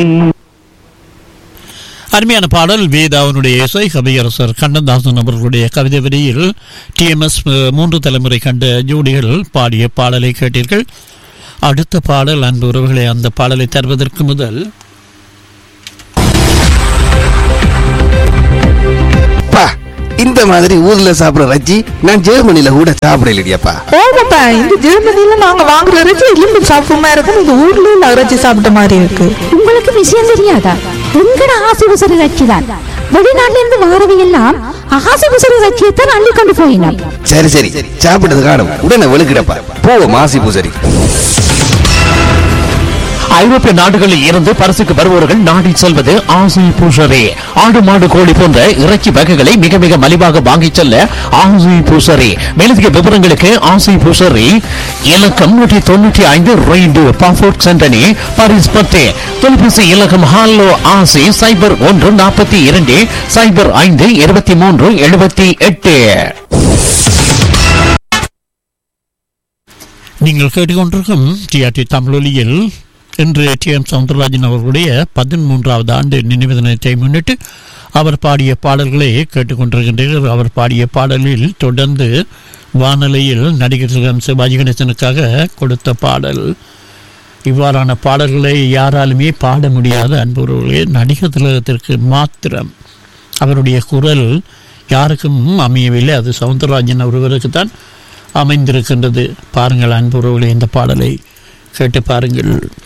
அருமையான பாடல் வேதாவனுடைய இசை கவியரசர் கண்ணதாசன் அவர்களுடைய கவிதை வரியில் டிஎம்எஸ் மூன்று தலைமுறை கண்ட ஜோடிகள் பாடிய பாடலை கேட்டீர்கள் அடுத்த பாடல் அன்பு உறவுகளை அந்த பாடலை தருவதற்கு முதல் அப்பா இந்த மாதிரி ஊர்ல சாப்பிடுற ரஜ்ஜி நான் ஜெர்மனில கூட சாப்பிடலையப்பா ஓமாப்பா இந்த ஜெர்மனில நாங்க வாங்குற இறைச்சி எலும்பு சாப்பிட்ட இருக்கும் இந்த ஊர்ல உள்ள இறைச்சி சாப்பிட்ட மாதிரி இருக்கு உங்களுக்கு விஷயம் தெரியாதா எங்கட ஆசை உசரி ரட்சிதான் வெளிநாட்டுல இருந்து வாரவை எல்லாம் ஆசை உசரி ரட்சியத்தான் அள்ளி கொண்டு போயினார் சரி சரி சாப்பிட்டது காணும் உடனே வெளுக்கிடப்பா போவோம் மாசி பூசரி ஐரோப்பிய நாடுகளில் இருந்து பரிசுக்கு வருபவர்கள் நாடி செல்வது ஆசை பூசரே ஆடு மாடு கோழி போன்ற இறைச்சி வகைகளை மிக மிக மலிவாக வாங்கிச் செல்ல ஆசை பூசரே மேலதிக விவரங்களுக்கு ஆசை பூசரி இலக்கம் நூற்றி தொண்ணூற்றி ஐந்து ரெய்டு பாஃபோர்ட் சென்டனி பாரிஸ் பத்து தொலைபேசி இலக்கம் ஹாலோ ஆசை சைபர் ஒன்று நாற்பத்தி இரண்டு சைபர் ஐந்து இருபத்தி மூன்று எழுபத்தி எட்டு நீங்கள் கேட்டுக்கொண்டிருக்கும் டிஆர்டி தமிழொலியில் இன்று டி எம் சவுந்தரராஜன் அவர்களுடைய பதிமூன்றாவது ஆண்டு நினைவு தினத்தை முன்னிட்டு அவர் பாடிய பாடல்களை கேட்டுக்கொண்டிருக்கின்றீர்கள் அவர் பாடிய பாடலில் தொடர்ந்து வானொலியில் நடிகர் திலகம் சிவாஜி கணேசனுக்காக கொடுத்த பாடல் இவ்வாறான பாடல்களை யாராலுமே பாட முடியாத அன்புறவுகளே நடிகர் திலகத்திற்கு மாத்திரம் அவருடைய குரல் யாருக்கும் அமையவில்லை அது சவுந்தரராஜன் ஒருவருக்கு தான் அமைந்திருக்கின்றது பாருங்கள் அன்புறவுகளே இந்த பாடலை கேட்டு பாருங்கள்